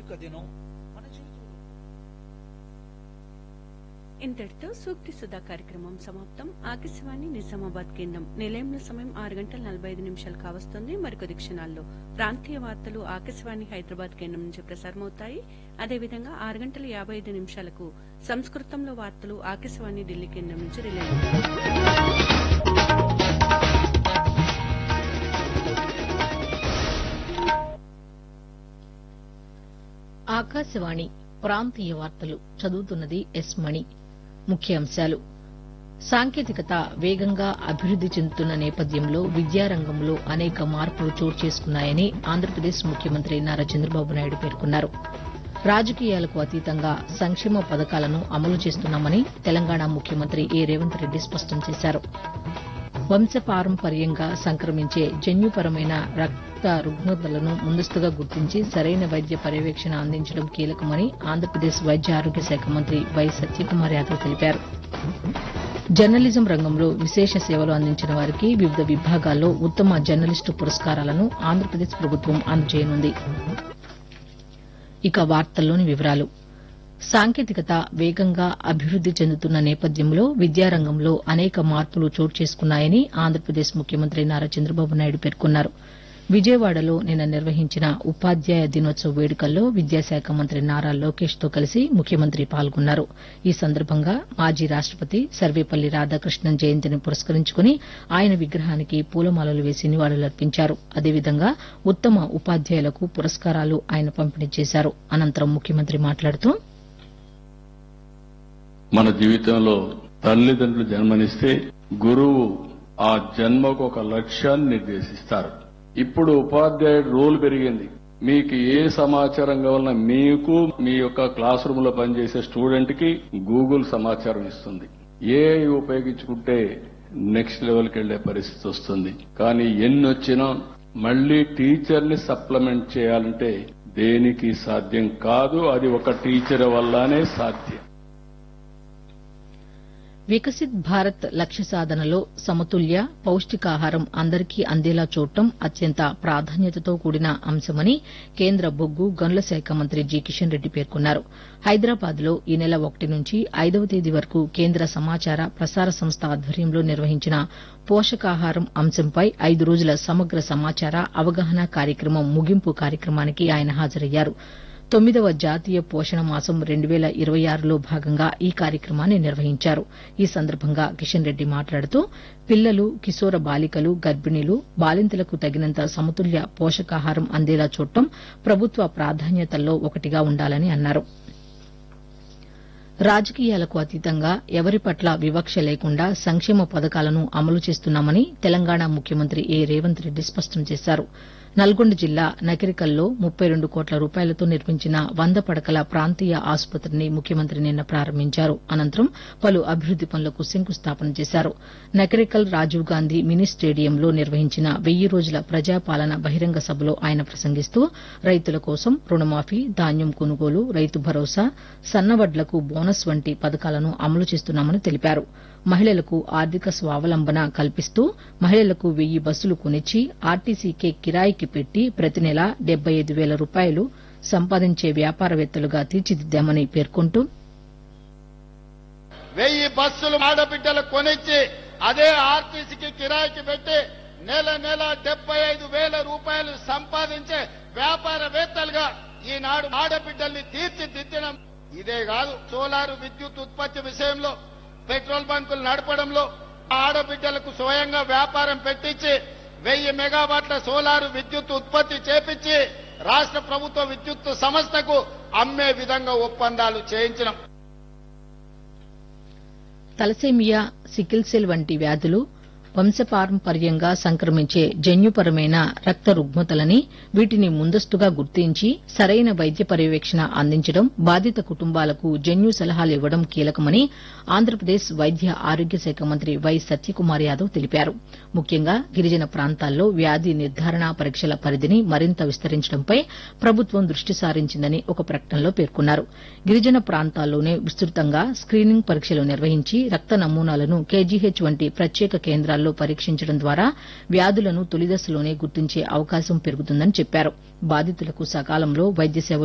యొక్క దినం మన జీవితంలో ఇంతటితో సూక్తి సుధా కార్యక్రమం సమాప్తం ఆకాశవాణి నిజామాబాద్ కేంద్రం నిలయంలో సమయం ఆరు గంటల నలభై ఐదు నిమిషాలు కావస్తుంది మరికొద్ది క్షణాల్లో ప్రాంతీయ వార్తలు ఆకాశవాణి హైదరాబాద్ కేంద్రం నుంచి ప్రసారమవుతాయి అదేవిధంగా ఆరు గంటల యాభై ఐదు నిమిషాలకు సంస్కృతంలో వార్తలు ఆకాశవాణి ఢిల్లీ కేంద్రం నుంచి రిలే అవుతాయి. ఆకాశవాణి ప్రాంతీయ వార్తలు చదువుతున్నది ఎస్ మణి ముఖ్యాంశాలు సాంకేతికత వేగంగా అభివృద్ది చెందుతున్న నేపథ్యంలో విద్యారంగంలో అనేక మార్పులు చోటు చేసుకున్నాయని ఆంధ్రప్రదేశ్ ముఖ్యమంత్రి నారా చంద్రబాబు నాయుడు పేర్కొన్నారు రాజకీయాలకు అతీతంగా సంక్షేమ పథకాలను అమలు చేస్తున్నామని తెలంగాణ ముఖ్యమంత్రి ఏ రేవంత్ రెడ్డి స్పష్టం చేశారు వంశపారంపర్యంగా సంక్రమించే జన్యుపరమైన రక్త రుగ్మతలను ముందస్తుగా గుర్తించి సరైన వైద్య పర్యవేక్షణ అందించడం కీలకమని ఆంధ్రప్రదేశ్ వైద్య ఆరోగ్య శాఖ మంత్రి వై సత్యకుమార్ యాదవ్ తెలిపారు జర్నలిజం రంగంలో విశేష సేవలు అందించిన వారికి వివిధ విభాగాల్లో ఉత్తమ జర్నలిస్టు పురస్కారాలను ఆంధ్రప్రదేశ్ ప్రభుత్వం అందజేయనుంది ఇక వార్తల్లోని వివరాలు సాంకేతికత వేగంగా అభివృద్ది చెందుతున్న నేపథ్యంలో విద్యారంగంలో అనేక మార్పులు చోటు చేసుకున్నాయని ఆంధ్రప్రదేశ్ ముఖ్యమంత్రి నారా చంద్రబాబు నాయుడు పేర్కొన్నారు విజయవాడలో నిన్న నిర్వహించిన ఉపాధ్యాయ దినోత్సవ వేడుకల్లో విద్యాశాఖ మంత్రి నారా లోకేష్ తో కలిసి ముఖ్యమంత్రి పాల్గొన్నారు ఈ సందర్భంగా మాజీ రాష్టపతి సర్వేపల్లి రాధాకృష్ణన్ జయంతిని పురస్కరించుకుని ఆయన విగ్రహానికి పూలమాలలు వేసి నివాళులర్పించారు అదేవిధంగా ఉత్తమ ఉపాధ్యాయులకు పురస్కారాలు ఆయన పంపిణీ చేశారు అనంతరం ముఖ్యమంత్రి మాట్లాడుతూ మన జీవితంలో తల్లిదండ్రులు జన్మనిస్తే గురువు ఆ జన్మకు ఒక లక్ష్యాన్ని నిర్దేశిస్తారు ఇప్పుడు ఉపాధ్యాయుడు రోల్ పెరిగింది మీకు ఏ సమాచారం కావాలన్నా మీకు మీ యొక్క క్లాస్ రూమ్ లో పనిచేసే స్టూడెంట్ కి గూగుల్ సమాచారం ఇస్తుంది ఏ ఉపయోగించుకుంటే నెక్స్ట్ లెవెల్కి వెళ్లే పరిస్థితి వస్తుంది కానీ ఎన్ని వచ్చినా మళ్లీ టీచర్ ని సప్లిమెంట్ చేయాలంటే దేనికి సాధ్యం కాదు అది ఒక టీచర్ వల్లనే సాధ్యం వికసిత్ భారత్ లక్ష్య సాధనలో సమతుల్య పౌష్టికాహారం అందరికీ అందేలా చూడటం అత్యంత ప్రాధాన్యతతో కూడిన అంశమని కేంద్ర బొగ్గు గనుల శాఖ మంత్రి జి కిషన్ రెడ్డి పేర్కొన్నారు హైదరాబాద్ లో ఈ నెల ఒకటి నుంచి ఐదవ తేదీ వరకు కేంద్ర సమాచార ప్రసార సంస్థ ఆధ్వర్యంలో నిర్వహించిన పోషకాహారం అంశంపై ఐదు రోజుల సమగ్ర సమాచార అవగాహన కార్యక్రమం ముగింపు కార్యక్రమానికి ఆయన హాజరయ్యారు తొమ్మిదవ జాతీయ పోషణ మాసం రెండు వేల ఇరవై ఆరులో భాగంగా ఈ కార్యక్రమాన్ని నిర్వహించారు ఈ సందర్భంగా కిషన్ రెడ్డి మాట్లాడుతూ పిల్లలు కిశోర బాలికలు గర్భిణీలు బాలింతలకు తగినంత సమతుల్య పోషకాహారం అందేలా చూడటం ప్రభుత్వ ప్రాధాన్యతల్లో ఒకటిగా ఉండాలని అన్నారు రాజకీయాలకు అతీతంగా ఎవరి పట్ల వివక్ష లేకుండా సంక్షేమ పథకాలను అమలు చేస్తున్నామని తెలంగాణ ముఖ్యమంత్రి ఏ రేవంత్ రెడ్డి స్పష్టం చేశారు నల్గొండ జిల్లా నకిరికల్లో ముప్పై రెండు కోట్ల రూపాయలతో నిర్మించిన వంద పడకల ప్రాంతీయ ఆసుపత్రిని ముఖ్యమంత్రి నిన్న ప్రారంభించారు అనంతరం పలు అభివృద్ది పనులకు శంకుస్థాపన చేశారు నకిరికల్ రాజీవ్ గాంధీ మినీ స్టేడియంలో నిర్వహించిన వెయ్యి రోజుల ప్రజాపాలన బహిరంగ సభలో ఆయన ప్రసంగిస్తూ రైతుల కోసం రుణమాఫీ ధాన్యం కొనుగోలు రైతు భరోసా సన్నవడ్లకు బోనస్ వంటి పథకాలను అమలు చేస్తున్నామని తెలిపారు మహిళలకు ఆర్థిక స్వావలంబన కల్పిస్తూ మహిళలకు వెయ్యి బస్సులు కొనిచ్చి ఆర్టీసీకే కిరాయికి పెట్టి ప్రతి నెల డెబ్బై ఐదు వేల రూపాయలు సంపాదించే వ్యాపారవేత్తలుగా తీర్చిదిద్దామని పేర్కొంటూ వెయ్యి బస్సులు ఆడబిడ్డలకు కొనిచ్చి అదే ఆర్టీసీకి కిరాయికి పెట్టి నెల నెల డెబ్బై ఐదు వేల రూపాయలు సంపాదించే వ్యాపారవేత్తలుగా ఈనాడు ఆడబిడ్డల్ని తీర్చిదిద్దడం ఇదే కాదు సోలార్ విద్యుత్ ఉత్పత్తి విషయంలో పెట్రోల్ బంకులు నడపడంలో ఆడబిడ్డలకు స్వయంగా వ్యాపారం పెట్టించి వెయ్యి మెగావాట్ల సోలార్ విద్యుత్ ఉత్పత్తి చేపించి రాష్ట్ర ప్రభుత్వ విద్యుత్ సంస్థకు అమ్మే విధంగా ఒప్పందాలు చేయించడం తలసేమియా సికిల్ సెల్ వంటి వ్యాధులు వంశపారంపర్యంగా సంక్రమించే జన్యుపరమైన రక్త రుగ్మతలని వీటిని ముందస్తుగా గుర్తించి సరైన వైద్య పర్యవేక్షణ అందించడం బాధిత కుటుంబాలకు జన్యు సలహాలు ఇవ్వడం కీలకమని ఆంధ్రప్రదేశ్ వైద్య ఆరోగ్య శాఖ మంత్రి వై సత్యకుమార్ యాదవ్ తెలిపారు ముఖ్యంగా గిరిజన ప్రాంతాల్లో వ్యాధి నిర్ధారణ పరీక్షల పరిధిని మరింత విస్తరించడంపై ప్రభుత్వం దృష్టి సారించిందని ఒక ప్రకటనలో పేర్కొన్నారు గిరిజన ప్రాంతాల్లోనే విస్తృతంగా స్క్రీనింగ్ పరీక్షలు నిర్వహించి రక్త నమూనాలను కేజీహెచ్ వంటి ప్రత్యేక కేంద్రాల్లో పరీక్షించడం ద్వారా వ్యాధులను తొలిదశలోనే గుర్తించే అవకాశం పెరుగుతుందని చెప్పారు బాధితులకు సకాలంలో వైద్య సేవలు